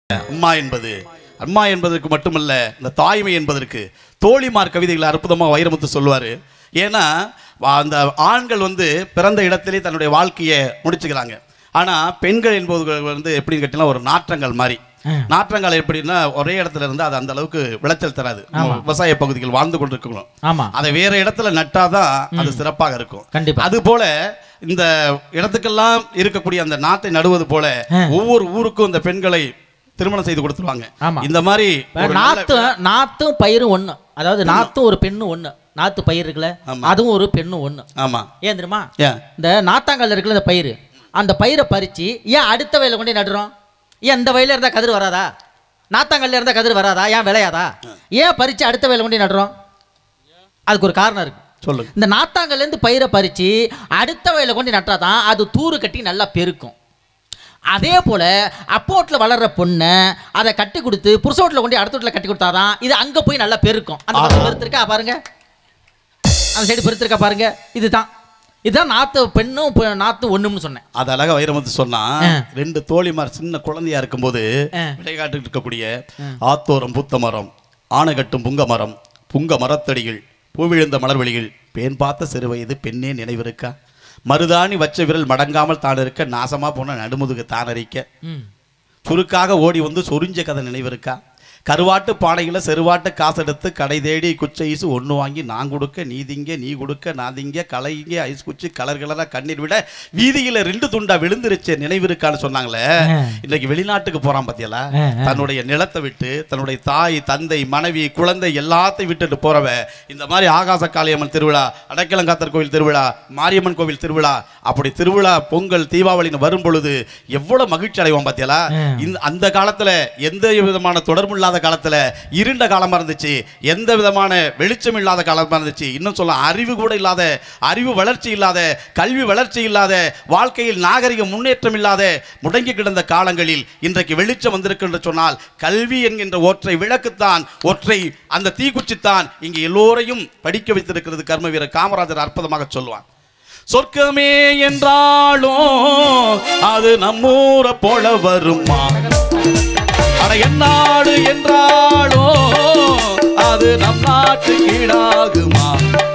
அம்மா என்பது அம்மா என்பதற்கு மட்டுமல்ல இந்த தாய்மை என்பதற்கு தோழிமார் கவிதைகளை அற்புதமாக வைரமுத்து சொல்லுவார் ஏன்னா வா- அந்த ஆண்கள் வந்து பிறந்த இடத்திலே தன்னுடைய வாழ்க்கையை முடிச்சுக்கிறாங்க ஆனால் பெண்கள் என்பது வந்து எப்படின்னு கேட்டீங்கன்னா ஒரு நாற்றங்கள் மாதிரி நாற்றங்கள் எப்படின்னா ஒரே இடத்துல இருந்து அது அந்த அளவுக்கு விளைச்சல் தராது நம்ம விவசாய பகுதிகள் வாழ்ந்து கொண்டிருக்கணும் ஆமா அதை வேற இடத்துல நட்டாதான் அது சிறப்பாக இருக்கும் கண்டிப்பா அது போல இந்த இடத்துக்கெல்லாம் இருக்கக்கூடிய அந்த நாட்டை நடுவது போல ஆ. ஒவ்வொரு ஊருக்கும் இந்த பெண்களை திருமணம் செய்து கொடுத்துருவாங்க ஆமா. இந்த மாதிரி இப்ப ஒரு நல்ல- நாத்தும் நாத்தும் பயிரும் ஒண்ணு அதாவது நாத்தும் ஒரு பெண்ணும் ஒண்ணு நாத்து பயிர் இருக்குல்ல ஆமா. அதுவும் ஒரு பெண்ணும் ஒண்ணு ஆமா ஏன் தெரியுமா ஏன் இந்த நாத்தாங்கல்ல இருக்குல்ல இந்த பயிர் அந்த பயிரை பறிச்சு ஏன் அடுத்த வயல கொண்டு நடுறோம் ஏன் இந்த வயல்ல இருந்தா கதிர் வராதா நாத்தாங்கல்ல இருந்தா கதிர் வராதா ஏன் விளையாதா ஏன் பறிச்சு அடுத்த வயல கொண்டு நடுறோம் அதுக்கு ஒரு காரணம் இருக்கு சொல்லுங்க இந்த நாத்தாங்கல்ல இருந்து பயிரை பறிச்சு அடுத்த வயல கொண்டு நட்டாதான் அது தூறு கட்டி நல்லா பெருக்கும் அதே போல அப்போட்டில் வளர்ற பொண்ணை அதை கட்டி கொடுத்து புருஷோட்டில் கொண்டு அடுத்த வீட்டில் கட்டி கொடுத்தாதான் இது அங்கே போய் நல்லா பெருக்கும் அந்த பக்கம் பெருத்திருக்கா பாருங்க அந்த சைடு பெருத்திருக்கா பாருங்க இதுதான் இதுதான் நாத்து பெண்ணும் பெ- நாத்து ஒண்ணும்னு சொன்னேன் அது அழகா வைரமுத்து சொன்னா ஆ. ரெண்டு தோழிமார் சின்ன குழந்தையா இருக்கும்போது ஆ. விளையாட்டு இருக்கக்கூடிய ஆத்தோரம் பூத்த மரம் ஆனைகட்டும் புங்க மரம் புங்க மரத்தடிகள் பூவிழுந்த மலர்வெளிகள் பேன் பார்த்த சிறு வயது பெண்ணே நினைவிருக்கா மருதாணி வச்ச விரல் மடங்காமல் தான் இருக்க நாசமா போன நடுமுதுகு தானரிக்க ம் சுருக்காக ஓடி வந்து சொரிஞ்ச கதை நினைவிருக்கா கருவாட்டு பானையில் செருவாட்டு காசு எடுத்து கடை தேடி குச்சை ஐஸ் ஒன்று வாங்கி நான் கொடுக்க நீ திங்க நீ கொடுக்க நான் திங்க கலைங்க ஐஸ் குச்சி கலர் கலராக கண்ணீர் விட வீதியில் ரெண்டு துண்டா விழுந்துருச்சு நினைவிருக்கான்னு சொன்னாங்களே ஆ. இன்னைக்கு வெளிநாட்டுக்கு போறான் பாத்தியலா ஆ, ஆ. தன்னுடைய நிலத்தை விட்டு தன்னுடைய தாய் தந்தை மனைவி குழந்தை எல்லாத்தையும் விட்டுட்டு போறவ இந்த மாதிரி ஆகாச காளியம்மன் திருவிழா அடைக்கலங்காத்தர் கோவில் திருவிழா மாரியம்மன் கோவில் திருவிழா அப்படி திருவிழா பொங்கல் தீபாவளின்னு வரும் பொழுது எவ்வளவு மகிழ்ச்சி அடைவோம் பாத்தியலா ஆ. இந்த அந்த காலத்துல எந்த விதமான தொடர்பு இல்லாத காலத்துல இருண்ட காலமா இருந்துச்சு எந்த விதமான வெளிச்சம் இல்லாத காலமா இருந்துச்சு இன்னும் சொல்ல அறிவு கூட இல்லாத அறிவு வளர்ச்சி இல்லாத கல்வி வளர்ச்சி இல்லாத வாழ்க்கையில் நாகரிக முன்னேற்றம் இல்லாத முடங்கி கிடந்த காலங்களில் இன்றைக்கு வெளிச்சம் வந்திருக்கு என்று சொன்னால் கல்வி என்கின்ற ஒற்றை விளக்குத்தான் ஒற்றை அந்த தீக்குச்சித்தான் இங்கு எல்லோரையும் படிக்க வைத்திருக்கிறது கர்ம வீரர் காமராஜர் அற்புதமாக சொல்லுவான் சொர்க்கமே என்றாலும் அது நம்மூரை போல வருமா அட எந்நாடு என்றாலும் அது நம் நாட்டு கீழாகுமா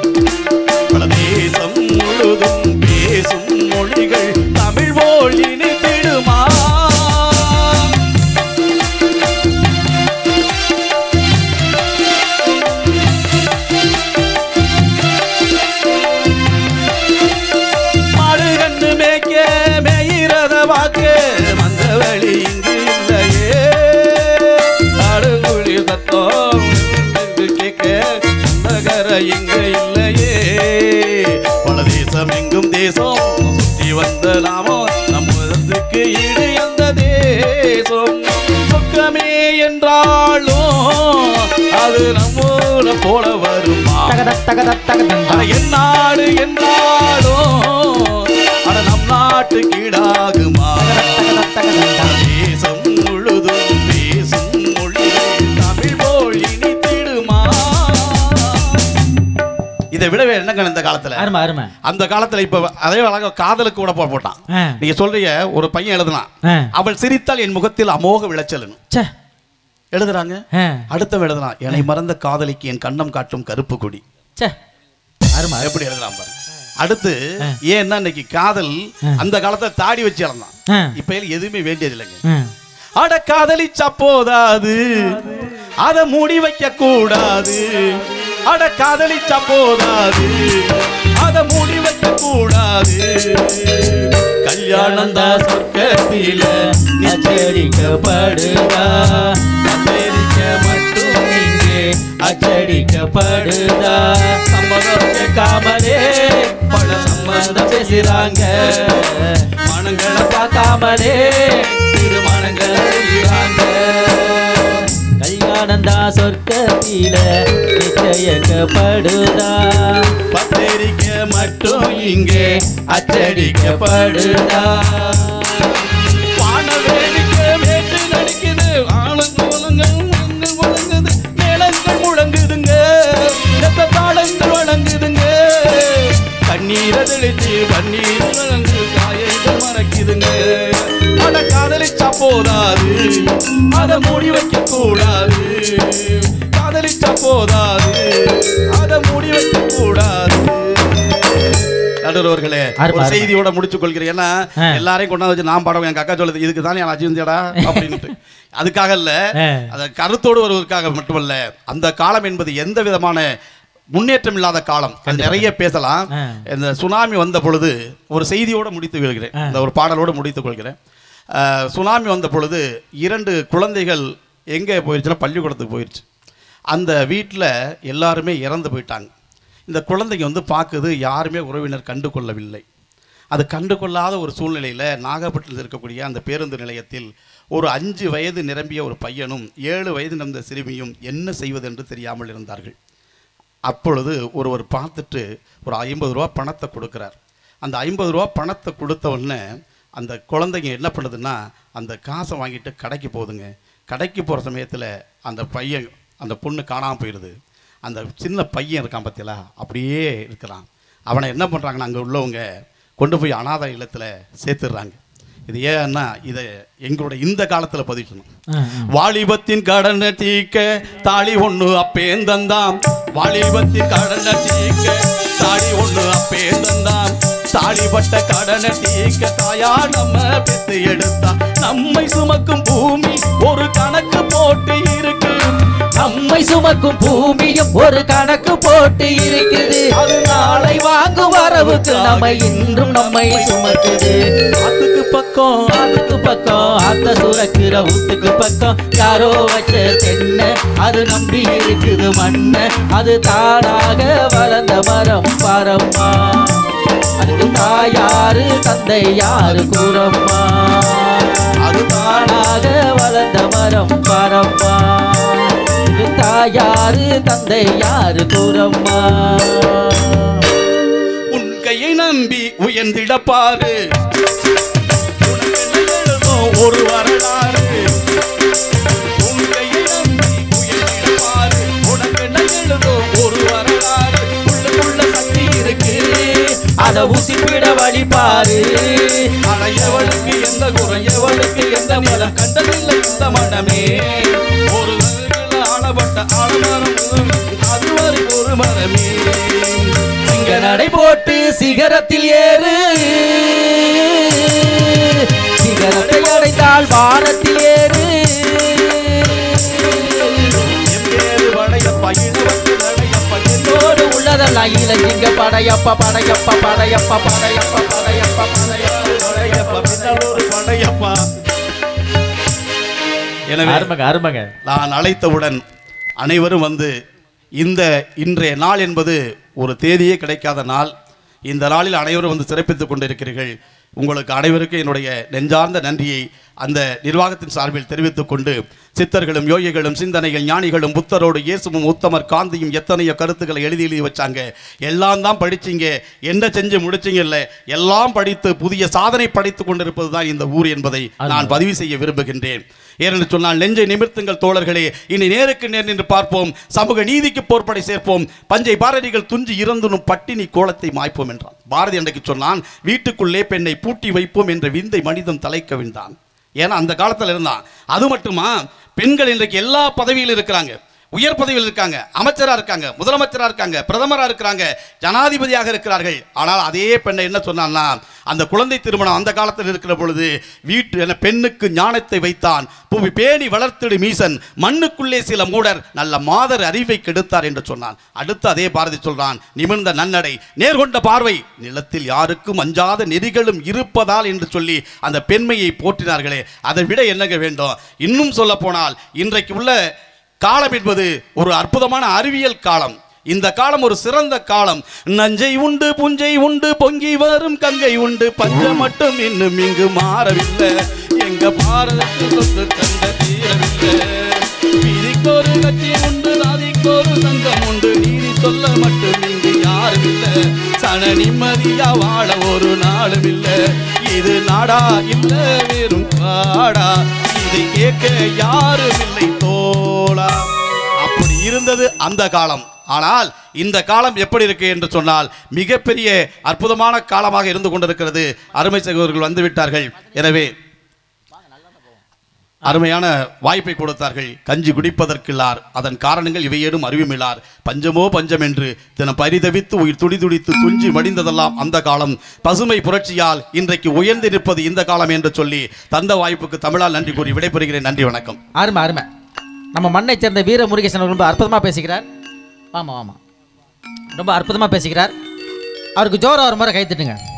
பல தேசம் முழுதும் பேசும் மொழிகள் தமிழ் போல் இனித்திடுமா மாடு கண்ணு மேய்க்க மேயிறத வாக்கு வந்த வழி இங்கு இல்லையே ஆடுகுழி சத்தம் இங்கு கேட்க நகர இங்கு இல்லையே பல தேசம் எங்கும் தேசம் சுற்றி வந்த நாமோ நம்மதற்கு ஈடு எந்த தேசம் சொக்கமே என்றாலும் அது நம்மூர போல வருமா தகத தகத தகதம் அட என் நாடு என்றாலும் அட நம் நாட்டு கீழாகுமா தேசம் முழுதும் பேசும் மொழி தமிழ் போல் இனித்திடுமா இதை விடவே என்னங்க இந்த காலத்துல அருமை அருமை அந்த காலத்துல இப்ப அதே அழகா காதலுக்கு கூட போ- போட்டான் ஆ, நீங்க சொல்றீங்க ஒரு பையன் எழுதுனான் ஆ. அவள் சிரித்தால் என் முகத்தில் அமோக விளைச்சல்னு ச்சே. எழுதுறாங்க ஆ, அடுத்த எழுதுனான் என்னை மறந்த காதலிக்கு என் கண்ணம் காட்டும் கருப்பு கொடி ச்சே. அருமை அருமை. எப்படி எழுதலாம் பாருங்க அடுத்து ஏன்னா இன்னைக்கு காதல் அந்த காலத்துல தாடி வச்சு இழந்தான் ஆ, இப்ப எதுவுமே வேண்டியது இல்லைங்க ஆ. அட காதலிச்சா போதாது அத மூடி வைக்க கூடாது அட காதலிச்சா போதாது அத மூடி வைக்க கூடாது கல்யாணம் தான் சொர்க்கத்தில அச்சடிக்கப்படுதா அமெரிக்க மட்டும் இங்கே அச்சடிக்கப்படுதா சம்மதம் கேட்காமலே பல சம்மந்தம் பேசுறாங்க மனங்களை பார்க்காமலே திருமணங்களை செய்றாங்க கல்யாணம் தான் சொர்க்கத்தில நிச்சயிக்கப்படுதா பத்திரிக்கை மட்டும் இங்கே அச்சடிக்கப்படுதா வான வேடிக்கை வேட்டு நடிக்குது ஆளுங்கோலங்கள் முழங்கு முழங்குது மேளங்கள் முழங்குதுங்க ரத்த தாளங்கள் வழங்குதுங்க கண்ணீரை தெளிச்சு பன்னீர் வழங்கு காயங்கள் மறக்குதுங்க அட காதலிச்சா போதாது அத மூடி வைக்க கூடாது காதலிச்சா போதாது அத மூடி வைக்க கூடாது நடுவர்களே அருமை, ஒரு அருமை. செய்தியோட முடிச்சுக் கொள்கிறேன் ஏன்னா ஆ. எல்லாரையும் கொண்டாந்து வச்சு நான் பாடம் எங்க அக்கா சொல்லுது இதுக்கு தான் நான் அஜிந்தியடா அப்படின்ட்டு அதுக்காக இல்ல ஆ. அந்த கருத்தோடு வருவதற்காக மட்டுமல்ல அந்த காலம் என்பது எந்த விதமான முன்னேற்றம் இல்லாத காலம் அது நிறைய பேசலாம் ஆ. இந்த சுனாமி வந்த பொழுது ஒரு செய்தியோட முடித்துக் கொள்கிறேன் ஆ. இந்த ஒரு பாடலோடு முடித்துக் கொள்கிறேன் அஹ், சுனாமி வந்த பொழுது இரண்டு குழந்தைகள் எங்கே போயிடுச்சுன்னா பள்ளிக்கூடத்துக்கு போயிடுச்சு அந்த வீட்டில் எல்லாருமே இறந்து போயிட்டாங்க இந்த குழந்தைங்க வந்து பார்க்குது யாருமே உறவினர் கண்டு கொள்ளவில்லை அது கண்டு கொள்ளாத ஒரு சூழ்நிலையில் நாகப்பட்டினத்தில் இருக்கக்கூடிய அந்த பேருந்து நிலையத்தில் ஒரு அஞ்சு வயது நிரம்பிய ஒரு பையனும் ஏழு வயது நிரம்பிய சிறுமியும் என்ன செய்வதென்று தெரியாமல் இருந்தார்கள் அப்பொழுது ஒருவர் பார்த்துட்டு ஒரு ஐம்பது ரூபா பணத்தை கொடுக்குறார் அந்த ஐம்பது ரூபா பணத்தை கொடுத்த உடனே அந்த குழந்தைங்க என்ன பண்ணுதுன்னா அந்த காசை வாங்கிட்டு கடைக்கு போகுதுங்க கடைக்கு போகிற சமயத்தில் அந்த பையன் அந்த பொண்ணு காணாமல் போயிடுது அந்த சின்ன பையன் இருக்கான் பார்த்தீங்களா அப்படியே இருக்கிறான் அவனை என்ன பண்ணுறாங்கன்னா அங்கே உள்ளவங்க கொண்டு போய் அனாதை இல்லத்தில் சேர்த்துடுறாங்க இது ஏன்னா இதை எங்களோட இந்த காலத்தில் பதிக்கணும் வாலிபத்தின் கடனை தீக்க தாலி ஒண்ணு அப்பேந்தந்தாம் வாலிபத்தின் கடனை தீக்க தாலி ஒண்ணு அப்பேந்தந்தாம் தாலிப்பட்ட கடனை தீக்க தாயா நம்ம பெத்து எடுத்தா நம்மை சுமக்கும் பூமி ஒரு கணக்கு போட்டு இருக்கு நம்மை சுமக்கும் பூமியும் ஒரு கணக்கு போட்டு இருக்குது அது நாளை வாங்கும் வரவுக்கு நம்மை இன்றும் நம்மை சுமக்குது அதுக்கு பக்கம் அதுக்கு பக்கம் அந்த சுரக்கிற ஊத்துக்கு பக்கம் யாரோ வச்ச தென்ன அது நம்பி இருக்குது மண்ண அது தானாக வளர்ந்த மரம் பரம்மா அதுக்கு தாயாரு தந்தை யாரு கூறம்மா அது தானாக வளர்ந்த மரம் பரம்மா இது தாயாரு தந்தை யாரு கூறம்மா உன் கையை நம்பி உயர்ந்திட பாரு உனக்கென்ன எழுதும் ஒரு வரலாறு உன் கையை நம்பி உயர்ந்திட பாரு உனக்கென்ன எழுதும் ஒரு வரலாறு உள்ளுக்குள்ள சக்தி இருக்கு அத உசிப்பிட வழி பாரு ஆனா எவளுக்கு எந்த குறை எவளுக்கு எந்த மனம் கண்டதில்லை இந்த மனமே ஒரு நகரில் ஆளப்பட்ட ஆலமரம் அது வரை ஒரு மரமே இங்க நடை போட்டு சிகரத்தில் ஏறு சிகரத்தை அடைந்தால் வானத்தில் ஏறு எம்பேரு வளையப்பா இளவட்டு நடையப்பா என்னோடு என்னோடு உள்ளதெல்லாம் இளஞ்சிங்க படையப்பா படையப்பா படையப்பா படையப்பா படையப்பா படையப்பா படையப்பா பின்னலோடு படையப்பா எனவே அருமங்க அருமங்க நான் அழைத்தவுடன் அனைவரும் வந்து இந்த இன்றைய நாள் என்பது ஒரு தேதியே கிடைக்காத நாள் இந்த நாளில் அனைவரும் வந்து சிறப்பித்துக் கொண்டிருக்கிறீர்கள் உங்களுக்கு அனைவருக்கும் என்னுடைய நெஞ்சார்ந்த நன்றியை அந்த நிர்வாகத்தின் சார்பில் தெரிவித்துக் கொண்டு சித்தர்களும் யோகிகளும் சிந்தனைகள் ஞானிகளும் புத்தரோடு இயேசுவும் உத்தமர் காந்தியும் எத்தனையோ கருத்துக்களை எழுதி எழுதி வச்சாங்க எல்லாம் தான் படிச்சீங்க என்ன செஞ்சு முடிச்சீங்க இல்லை எல்லாம் படித்து புதிய சாதனை படைத்துக் கொண்டிருப்பது தான் இந்த ஊர் என்பதை நான் பதிவு செய்ய விரும்புகின்றேன் ஏனென்று சொன்னால் நெஞ்சை நிமிர்த்துங்கள் தோழர்களே இனி நேருக்கு நேர் நின்று பார்ப்போம் சமூக நீதிக்கு போர்ப்படை சேர்ப்போம் பஞ்சை பாரதிகள் துஞ்சி இறந்துனும் பட்டினி கோலத்தை மாய்ப்போம் என்றான் பாரதி அன்றைக்கு சொன்னான் வீட்டுக்குள்ளே பெண்ணை பூட்டி வைப்போம் என்ற விந்தை மனிதன் தலைக்க விந்தான் ஏன்னா அந்த காலத்தில் இருந்தான் அது மட்டுமா பெண்கள் இன்றைக்கு எல்லா பதவியிலும் இருக்கிறாங்க உயர் பதவியில் இருக்காங்க அமைச்சரா இருக்காங்க முதலமைச்சரா இருக்காங்க பிரதமரா இருக்கிறாங்க ஜனாதிபதியாக இருக்கிறார்கள் ஆனால் அதே பெண்ணை என்ன சொன்னான்னா அந்த குழந்தை திருமணம் அந்த காலத்தில் இருக்கிற பொழுது வீட்டு என பெண்ணுக்கு ஞானத்தை வைத்தான் புவி பேணி வளர்த்திடு மீசன் மண்ணுக்குள்ளே சில மூடர் நல்ல மாதர் அறிவை கெடுத்தார் என்று சொன்னான் அடுத்து அதே பாரதி சொல்றான் நிமிர்ந்த நன்னடை நேர்கொண்ட பார்வை நிலத்தில் யாருக்கும் அஞ்சாத நெறிகளும் இருப்பதால் என்று சொல்லி அந்த பெண்மையை போற்றினார்களே அதை விட என்னங்க வேண்டும் இன்னும் சொல்ல போனால் இன்றைக்கு உள்ள காலம் என்பது ஒரு அற்புதமான அறிவியல் காலம் இந்த காலம் ஒரு சிறந்த காலம் நஞ்சை உண்டு புஞ்சை உண்டு பொங்கி வரும் கங்கை உண்டு பஞ்சம் மட்டும் இன்னும் இங்கு மாறவில்லை எங்க பாரதத்தில் சொத்து தந்த தீரவில்லை வீதிக்கொரு கட்சி உண்டு நாதிக்கொரு சங்கம் உண்டு நீதி சொல்ல மட்டும் இங்கு யாரும் இல்லை சன நிம்மதியா வாழ ஒரு நாளும் இல்லை இது நாடா இல்ல வெறும் காடா இதை கேட்க யாரும் இல்லை தோழா அப்படி இருந்தது அந்த காலம் ஆனால் இந்த காலம் எப்படி இருக்கு என்று சொன்னால் மிகப்பெரிய அற்புதமான காலமாக இருந்து கொண்டிருக்கிறது அருமை சகோதரர்கள் வந்து விட்டார்கள் எனவே அருமையான வாய்ப்பை கொடுத்தார்கள் கஞ்சி குடிப்பதற்கில்லார் அதன் காரணங்கள் இவையேனும் அறிவுமில்லார் பஞ்சமோ பஞ்சம் என்று தினம் பரிதவித்து உயிர் துடி துடித்து துஞ்சி மடிந்ததெல்லாம் அந்த காலம் பசுமை புரட்சியால் இன்றைக்கு உயர்ந்து நிற்பது இந்த காலம் என்று சொல்லி தந்த வாய்ப்புக்கு தமிழால் நன்றி கூறி விடைபெறுகிறேன் நன்றி வணக்கம் அருமை அருமை நம்ம மண்ணை சேர்ந்த வீர முருகேசன் அவர்கள் ரொம்ப அற்புதமாக பேசுகிறார் ஆமாம் ஆமாம் ரொம்ப அற்புதமாக பேசுகிறார் அவருக்கு ஜோரம் ஒரு முறை கைத்தட்டுங்க